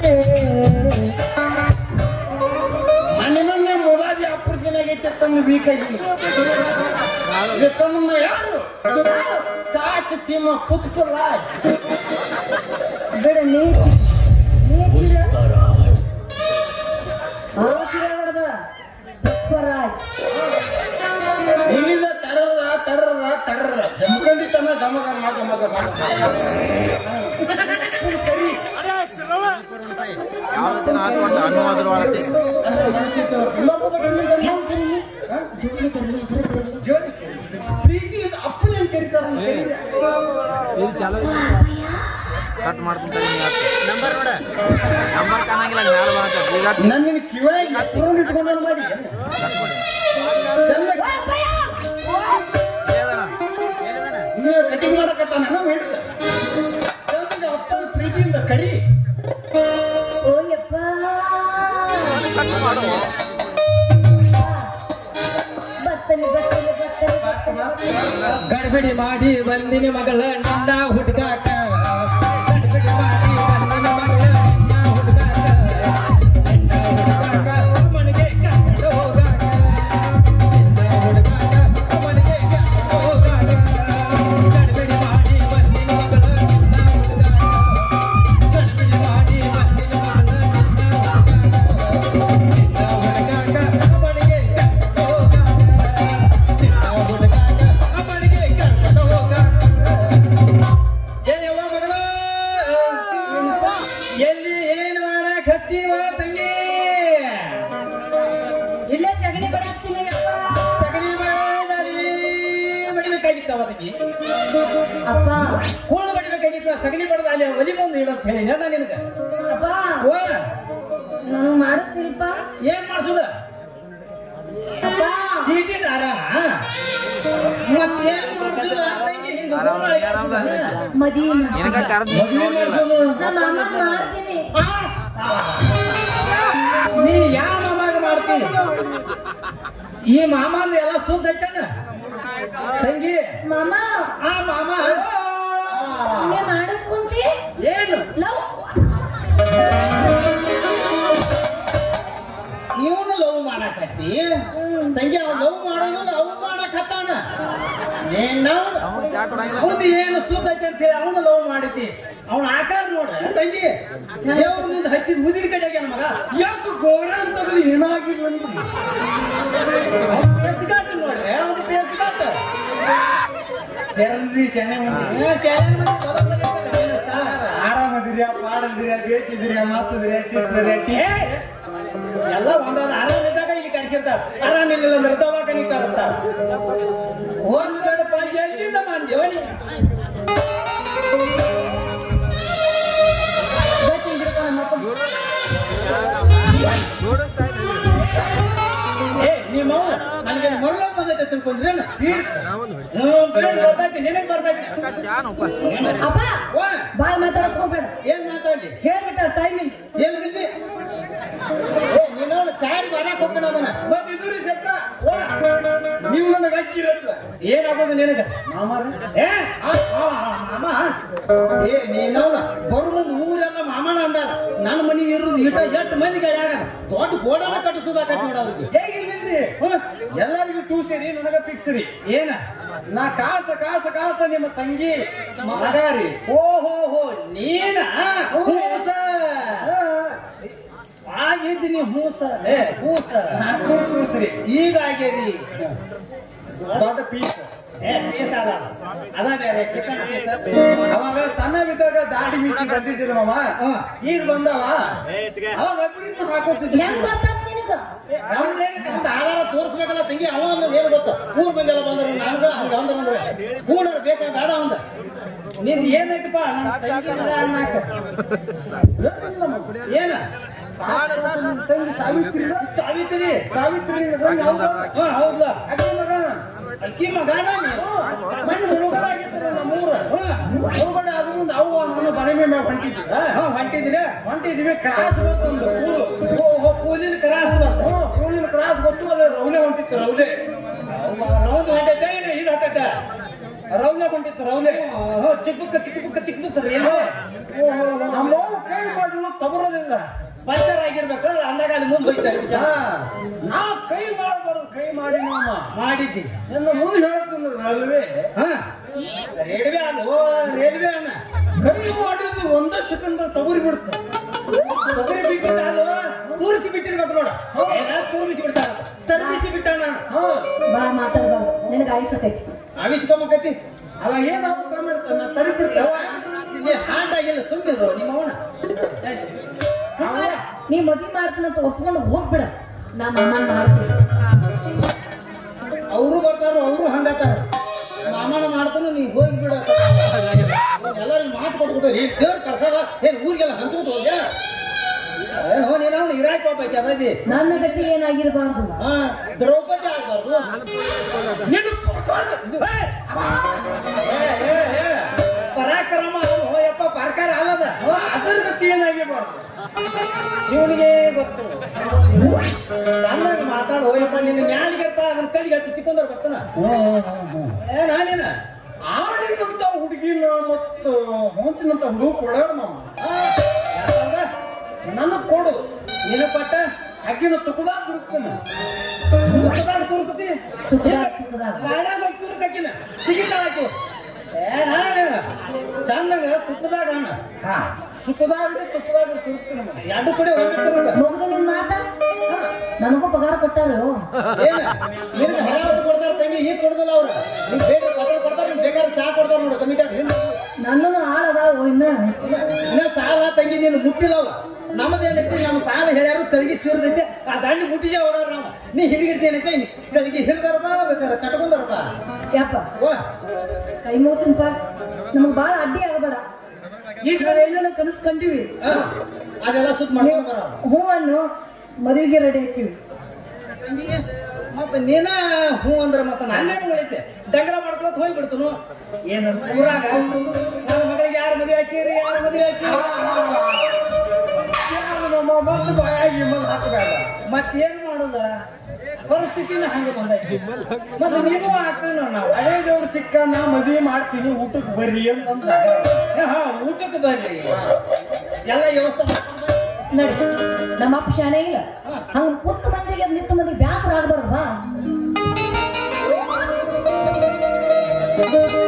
ಮೊನ್ನೆ ಮೊನ್ನೆ ಮೊರಾಜಿ ಆಪರೇಷನ್ ಆಗೈತೆ ತನ್ನ ವೀಕ್ ಆಗಿ ಇದು ತನ್ನ ಯಾರು ಚಾಚ ಚಿಮ್ಮ ಪುತ್ಪರಾಜ್ ಬೇಡ ನೀ ನೀ ಚಿರ ಆ ಚಿರ ಹೊಡೆದ ಪುಷ್ಪರಾಜ್ ಇಲ್ಲಿಂದ ಟರರ ಟರರ ಟರರ ಜಮಖಂಡಿತನ ಗಮ ಗಮ ಗಮ ಗಮ ಯಾವ ದಿನ ಹಾಕೊಂಡು ಅನ್ನುವಾದ್ರು ಆಳತಿ ಹೆಂಗ್ ಕರೀಲಿ? ಜೋಡಿ ಕರೀಲಿ, ಇಬ್ರು ಕರೀಲಿ. ಪ್ರೀತಿಯಿಂದ ಅಪ್ಪನ ಅಂತ ಕರೀತಾರ ಅಂತ ಕರೀತಾರೆ. ಕಟ್ ಮಾಡ್ತೀನಿ ನಂಬರ್ ನೋಡ ನಂಬರ್ ಕಾಣಂಗಿಲ್ಲ ಮ್ಯಾಲ ಬರತ್ತ ಬೀಗ ನನ್ನ ಕಿವಿಯಾಗಿ ಎಪ್ಪರನ್ನು ಇಟ್ಕೊಂಡು ಮಾಡಿ ಕಟ್ ಮಾಡಿ ಚಂದ ಏದನ ನೀವು ಕಟಿಂಗ್ ಮಾಡಕತ್ತ ನಾನು ಹೇಳ್ತ ಚಂದ ಅಪ್ಪನ ಪ್ರೀತಿಯಿಂದ ಕರಿ ಓ ಯಪ್ಪ ಕಟ್ ಮಾಡು ಬತ್ತಲಿ ಬತ್ತಲಿ ಬತ್ತಲಿ ಬತ್ತಲಿ ಗಡ್ಬಿಡಿ ಮಾಡಿ ಬಂದಿನಿ ಮಗಳ ನನ್ನ ಹುಡುಗಾಕ ಗಡ್ಬಿಡಿ ಮಾಡಿ ಬಂದಿನಿ ಮಗಳ ನಿನ್ನ ಹುಡುಗಾಕ ನಿನ್ನ ಹುಡುಗಾಕ ಮನೆಗೆ ಕರ್ಕೊಂಡು ಹೋಗಾಕ ನಿನ್ನ ಹುಡುಗಾಕ ಮನೆಗೆ ಕರ್ಕೊಂಡು ಹೋಗಾಕ ಗಡ್ಬಿಡಿ ಮಾಡಿ ಬಂದಿನಿ ಮಗಳ ನಿನ್ನ ಹುಡುಗಾಕ ಗಡ್ಬಿಡಿ ಮಾಡಿ ಬಂದಿನಿ ಮಗಳ ನಿನ್ನ ಹುಡುಗಾಕ ನಿನ್ನ ಹುಡುಗಾಕ ಮನೆಗೆ ಕರ್ಕೊಂಡು ಹೋಗಾಕ ನಿನ್ನ ಹುಡುಗಾಕ ಮನೆಗೆ ಕರ್ಕೊಂಡು ಹೋಗಾಕ ಏ ಯವ್ವ ಮಗಳ ಎಲ್ಲಿ ಏನ್ ಮಾಡಕ್ ಹತ್ತೀವ ತಂಗಿ ಇಲ್ಲೇ ಸಗಣಿ ಬಡಿಸ್ತೀನಿ ಯಪ್ಪ ಸಗಣಿ ಮಾಡಲಿ ಬಡಿಬೇಕಾಗಿತ್ತವ ತಂಗಿ ಅಪ್ಪ ಕೂಳು ಬಡಿಬೇಕಾಗಿತ್ತ ಸಗಣಿ ಬಡದ ಅಲ್ಲಿ ಒಲಿ ಮುಂದೆ ಇಡಂತ ಹೇಳಿ ನಾನು ನಿನಗ ಅಪ್ಪ ಓ ನಾನು ಮಾಡಿಸ್ತೀನಿಪ್ಪ ಏನ್ ಮಾಡ್ಸುದ ಅಪ್ಪ ಚೀಟಿ ಆರಾಮ ಮತ್ತೇನ್ ಮಾಡ್ಸುದ ತಂಗಿ ಹಿಂಗ ಆರಾಮ ಆರಾಮದ ಮದಿ ನಿನಗ ಕರೆದ್ ನೋಡ್ಲಿಲ್ಲ ನಮ್ಮ ಅಮ್ಮ ಮಾಡ್ತೀನಿ ನೀ ಯಾವ ಮಾಮಾಗ ಮಾಡ್ತಿ ಈ ಮಾಮಂದ ಎಲ್ಲ ಸುದ್ದ ಐತನ ತಂಗಿ ಮಾಮ ಆ ಮಾಮ ಹಿಂಗೆ ಮಾಡಿಸ್ಕೊಂತಿ ಏನು ಲವ್ ಇವನು ಲವ್ ಮಾಡಕತ್ತಿ ತಂಗಿ ಅವ್ನು ಲವ್ ಮಾಡೋದು ಅವ್ ಮಾಡಕತ್ತಾನ ನಾವು ಅವ್ನು ಯಾಕೆ ಕೊಡಂಗಿಲ್ಲ ಅವನು ಏನು ಸುದ್ದ ಐತೆ ಅಂತ ಹೇಳಿ ಅವನು ಲವ್ ಮಾಡಿತಿ ಅವನ ಆಕಾರ ನೋಡ್ರ ತಂಗಿ ದೇವ್ರ ಮುಂದೆ ಹಚ್ಚಿದ ಉದಿರಿ ಕಡೆಗೆ ಮಗ ಯಾಕೆ ಗೋರ ಅಂತಂದ್ರೆ ಏನಾಗಿಲ್ಲ ಪೇಸ್ಗಾಟ ನೋಡ್ರಿ ಅವನು ಪೇಸ್ಗಾಟ ಶರಣ್ರಿ ಶನಿ ಆರಾಮದಿರ್ಯಾ ಪಾಡದಿರ್ಯಾ ಬೇಸಿದಿರ್ಯಾ ಮಾತದಿರ್ಯಾ ಶಿಸ್ತಿರ್ಯಾ ಎಲ್ಲ ಒಂದಾದ ಆರಾಮಿದ್ದಾಗ ಈಗ ಕಳ್ಸಿರ್ತಾರ ಆರಾಮಿಲ್ಲ ಅಂದ್ರೆ ದವಾಖಾನಿ ಕಳಿಸ್ತಾರ ಒಂದ್ ಬೇಡಪ್ಪ ಎಲ್ಲಿಂದ ಬಂದೇವನಿ ಗಟ್ಟಿ ಹಿಡ್ಕೊ ನಮ್ಮಪ್ಪ ನೋಡುತ್ತಾ ಏ ನಿಮ್ಮ ನನಗೆ ಮೊದಲ ಬಂದೈತೆ ತಿಳ್ಕೊಂಡ್ರೇನು ನಾವೊಂದು ಹ್ಮ್ ಬೇಡ ಬರ್ತೈತಿ ನಿನಗ್ ಬರ್ತೈತಿ ಜಾನಪ್ಪ ಅಪ್ಪ ವಾ ಬಾಳ್ ಮಾತಾಡಕ್ ಹೋಗ್ಬೇಡ ಏನ್ ಮಾತಾಡ್ಲಿ ಹೇಳ್ಬಿಟ್ಟ ಟೈಮಿಂಗ್ ಎಲ್ಲಿ ಬಿಡ್ಲಿ ಏ ನೀನು ಚಾರಿ ಬರಕ್ ಹೋಗ್ತಾನ ಅದನ್ನ ಮತ್ ಇದು ರೀ ಸೆಟ್ಟ ವಾ ನೀವು ನನಗೆ ಹಚ್ಚಿರೋದಿಲ್ಲ ಏನಾಗೋದು ನಿನಗ ಮಾಮಾರ ಏ ಆ, ಆ, ಆ, ಮಾಮ ಏ ನೀನವನ ಬರು ಮುಂದೆ ಊರೆಲ್ಲ ಮಾಮನ ಅಂದಾರ ನನ್ನ ಮನೆ ಇರುದು ಇಟ ಎಷ್ಟು ಮಂದಿಗೆ ಯಾರ ದೊಡ್ಡ ಗೋಡನ ಕಟ್ಟಿಸೋದಾಕೈತಿ ನೋಡ ಅವ್ರಿಗೆ ಹೇಗಿಲ್ರಿ ಎಲ್ಲರಿಗೂ ಟೂ ಸೇರಿ ನನಗ ಫಿಕ್ಸ್ ರೀ ಏನ ನಾ ಕಾಸ ಕಾಸ ಕಾಸ ನಿಮ್ಮ ತಂಗಿ ಮಗ ರೀ ಓ ಹೋ ಹೋ ನೀನ ಹೂಸ ಆಗಿದ್ದೀನಿ ಹೂಸ ಏ ಹೂಸ ಹೂಸ್ರಿ ಈಗ ಆಗ್ಯದಿ ದೊಡ್ಡ ಪೀಸ್ ಏ ಪೀಸ್ ಅಲ್ಲ ಅದ ಬೇರೆ ಚಿಕನ್ ಪೀಸ್ ಅವಾಗ ಸಣ್ಣವಿದ್ದಾಗ ದಾಡಿ ಮೀಸಿ ಬಂದಿದ್ದಿಲ್ಲ ಮಾಮ ಈಗ ಬಂದವ ಅವಾಗ ಅಬ್ರಿಗೂ ಹಾಕೋತಿದ್ದೆ ಹೆಂಗ್ ಬರ್ತದ ನಿನಗ ನಮ್ದೇನಿದೆ ಮುಂದೆ ಆಧಾರ ತೋರಿಸ್ಬೇಕಲ್ಲ ತಂಗಿ ಅವ ಅನ್ನೋದು ಏನು ಗೊತ್ತ ಊರ್ ಮಂದಿಲ್ಲ ಬಂದ್ರೆ ನಂಗ ಹಂಗ ಅಂದ್ರ ಅಂದ್ರೆ ಕೂಡ ಬೇಕಾದ ಬೇಡ ಅಂದ ನಿಂದ ಏನೈತಪ್ಪ ನನ್ನ ತಂಗಿ ಮಗ ಅನ್ನಾಕ. ಏನ ತಂಗಿ ಸಾವಿತ್ರಿ ಸಾವಿತ್ರಿ ಸಾವಿತ್ರಿ ಹೌದಾ ಹಾ ಹೌದಾ ಅಕ್ಕಿ ಮಗ ಅಕ್ಕಿ ಮಗ ಮಣ್ಣು ಮುಳುಗಡಾಗಿತ್ತು ನಮ್ಮೂರ ಮುಳುಗಡೆ ಆದ ಮುಂದೆ ಅವು ನನ್ನ ಮನೆ ಮೇಲೆ ಹೊಂಟಿದ್ವಿ ಹಾ ಹೊಂಟಿದ್ರಿ ಹೊಂಟಿದ್ವಿ ಕ್ರಾಸ್ ಒಂದು ಕೂಲು ಕೂಲಿನ ಕ್ರಾಸ್ ಬಂತು ಕೂಲಿನ ಕ್ರಾಸ್ ಬಂತು ಅಲ್ಲ ರೌಲೆ ಹೊಂಟಿತ್ತು ರೌಲೆ ರೌಂಡ್ ಹೊಂಟೈತೆ ಏನು ಇದು ಹೊಂಟೈತೆ ರೌಲೆ ಹೊಂಟಿತ್ತು ರೌಲೆ ಚಿಕ್ಕ ಬುಕ್ಕ ಚಿಕ್ಕ ಬುಕ್ಕ ಚಿಕ್ಕ ಬುಕ್ಕ ರೀ ನಮ್ಮ ಕೈ ಮಾಡಿದ್ರು ತಬರೋದಿಲ್ಲ ಪಂಚರ್ ಆಗಿರ್ಬೇಕು ಅಂದಾಗ ಅಲ್ಲಿ ಮುಂದೆ ಹೋಯ್ತಾರೆ ನಾ ಕೈ ಮಾಡಬಾರ್ದು ಕೈ ಮಾಡಿ ನಮ್ಮ ಮಾಡಿದ್ದಿ ನನ್ನ ಮುಂದೆ ಹೇಳ್ತೀನಿ ರೈಲ್ವೆ ಹಾ ರೇಲ್ವೆ ಅಲ್ಲೋ ರೈಲ್ವೆ ಅಣ್ಣ ಕೈ ಮಾಡಿದ್ದು ಒಂದೇ ಸೆಕೆಂಡ್ ತಗುರಿ ಬಿಡುತ್ತೆ ತಗುರಿ ಬಿಟ್ಟಿದ್ದ ಅಲ್ಲೋ ತೂರಿಸಿ ಬಿಟ್ಟಿರ್ಬೇಕು ನೋಡ ತೂರಿಸಿ ಬಿಟ್ಟ ತರ್ಬಿಸಿ ಬಿಟ್ಟ ನಾನು ಹಾ ಬಾ ಮಾತಾಡ್ಬಾ ನಿನಗೆ ಆಯ್ಸಕೈತಿ ಆವಿಸ್ಕೊಂಬಕತಿ ಅವ ಏನ್ ಅವ ಕಮ್ಮಿ ಮಾಡ್ತಾನ ತಡಿ ಬಿಡ್ತಾವ ಹಾಂಡ್ ಆಗಿಲ್ಲ ಸುಮ್ಮನಿರು ನಿಮ್ಮ ಅವನ ನೀ ಮದ್ವಿ ಮಾಡ್ತೀನಂತ ಒಪ್ಕೊಂಡು ಹೋಗ್ಬಿಡ ನಾ ಮಾಮನ್ ಮಾಡ್ತೀನಿ ಅವರು ಬರ್ತಾರ ಅವರು ಹಂಗತಾರ ಮಾಮನ ಮಾಡ್ತಾನು ನೀ ಹೋಗಿ ಬಿಡ ಎಲ್ಲರೂ ಮಾತು ಕೊಟ್ಕೋತ ಏನ್ ದೇವ್ರ ಕರ್ಸದ ಏನ್ ಊರಿಗೆಲ್ಲ ಹಂಚ್ಕೊತ ಹೋಗ್ಯಾ ಏನ್ ಹೋ ನೀನು ಅವ್ನು ಇರಾಕ್ ಹೋಗ್ಬೇಕು ಅದದಿ ನನ್ನ ಗತಿ ಏನಾಗಿರ್ಬಾರ್ದು ಹಾ ದ್ರೌಪದಿ ಆಗ್ಬಾರ್ದು ನಿನ್ನ ಏ, ಏ, ಏ, ಪರಾಕ್ರಮ ಅವನು ಯಪ್ಪ ಪರಕಾರ ಅಲ್ಲದ ಅದ್ರ ಗತಿ ಏನಾಗಿರ್ಬಾರ್ದು ಶಿವನಿಗೆ ಗೊತ್ತು ಚೆನ್ನಾಗಿ ಮಾತಾಡು ಯಪ್ಪ ನಿನ್ನ ನ್ಯಾಲಿಗೆ ಅದನ್ನ ಕೈಗೆ ಹಚ್ಚಿ ತಿಕ್ಕೊಂಡ್ರೆ ಬರ್ತಾನ ಏ ನಾನೇನ ಆಡಿದಂತ ಹುಡುಗಿನ ಮತ್ತು ಹೊಂಚಿನಂತ ಹುಡುಗ ಕೊಡೋಣ ಮಾಮ ನನಗ್ ಕೊಡು ನಿನ್ನ ಪಟ್ಟ ಅಕ್ಕಿನ ತುಕದಾಗ ತುರುಕ್ತಾನ ತುಕದಾಗ ತುರುಕ್ತಿ ಸುಖದಾಗ ಸುಖದಾಗ ಗಾಡ್ಯಾಗ ಹೋಗಿ ತುರುಕಕ್ಕಿನ ಸಿಗಿತಾಳ ಆಕಿ ಏ ನಾನು ಚಂದಾಗ ತುಪ್ಪದಾಗ ಅಣ್ಣ ಹಾ ಸುಖದಾಗ ತುಪ್ಪದಾಗ ತುರುಕ್ತೀನಿ ಎರಡು ಕಡೆ ಹೋಗ್ಬೇಕು ಮುಗ್ದು ನಿನ್ ಮಾತ ನನಗೂ ಪಗಾರ ಕೊಟ್ಟಾರು ಏನ ನಿನಗೆ ಹರಾವತ್ತು ಕೊಡ್ತಾರ ತಂಗಿ ಈಗ ಕೊಡ್ದಲ್ಲ ಅವ್ರ ನೀವ್ ಬೇಡ ಪತ್ರ ಕೊಡ್ತಾರ ನಿಮ್ಗೆ ಬೇಕಾದ್ರೆ ಚಾ ಕೊಡ್ತಾರ ನೋಡು ಕಮಿಟಾಗ ನನ್ನೂ ಆಳದಾವ ಇನ್ನ ಇನ್ನ ಸಾಲ ತಂಗಿ ನೀನು ಮುಟ್ಟಿಲ್ಲ ಅವ ನಮ್ಮದೇನೈತಿ ನಮ್ಮ ಸಾಲ ಹೇಳ್ಯಾರು ತಳಗಿ ಸೇರಿದೈತೆ ಆ ದಂಡಿ ಮುಟ್ಟಿಗೆ ಹೋಗೋರು ನಾವು ನೀ ಹಿಡಿಗಿಡ್ಸಿ ಏನೈತೆ ತಳಗಿ ಹಿಡಿದಾರಪ್ಪ ಬೇಕಾರೆ ಕಟ್ಕೊಂಡಾರಪ್ಪ ಯಪ್ಪ ಓ ಕೈ ಮೂತಿನಪ್ಪ ನಮಗ್ ಬಾಳ ಅಡ್ಡಿ ಆಗಬೇಡ ಈಗ ನಾವೇನೋ ಕನಸು ಕಂಡಿವಿ ಹಾ, ಅದೆಲ್ಲ ಸುತ್ತ ಮಾಡ್ಕೊಂಡು ಬರೋ ಹೂ ಅನ್ನು ಮದುವೆಗೆ ರೆಡಿ ಹಾಕಿವಿ ತಂಗಿಗೆ ಮತ್ತೆ ನೀನ ಹ್ಞೂ ಅಂದ್ರೆ ಮತ್ತೆ ನಾನೇನು ಉಳಿತೆ ಡಂಗರ ಮಾಡ್ಕೊಳತ್ ಹೋಗ್ಬಿಡ್ತನು ಏನಂತ ಊರಾಗ ನನ್ನ ಮಗಳಿಗೆ ಯಾರು ಮದುವೆ ಹಾಕಿರಿ ಯಾರು ಮದುವೆ ಹಾಕಿರಿ ಯಾರು ನಮ್ಮ ಮತ್ತೆ ಬಾಯಾಗಿ ವಿಮಲ್ ಹಾಕಬೇಡ ಮತ್ತೇನ್ ಮಾಡುದ ಪರಿಸ್ಥಿತಿನ ಹಂಗ ಬಂದೈತಿ ಮತ್ತೆ ನೀನು ಹಾಕ್ತಾನ ನಾವು ಹಳೆ ದೇವ್ರು ಸಿಕ್ಕ ನಾ ಮದುವೆ ಮಾಡ್ತೀನಿ ಊಟಕ್ಕೆ ಬರ್ರಿ ಅಂತಂದ ಏ, ಹಾ ಊಟಕ್ಕೆ ಬರ್ರಿ ಎಲ್ಲ ವ್ಯವಸ್ಥೆ ಮಾಡ್ಕೊಂಡ್ ಬರ್ರಿ. ನಡಿ ನಮ್ಮ ಅಪ್ಪ ಶಾನೆ ಇಲ್ಲ ಹಂಗ ಪುತ್ತ ಮಂದಿಗೆ ನಿತ್ತ ಮಂದಿಗೆ ಬ್ಯಾಸರ ಆಗ್ಬಾರ್ದು ಬಾ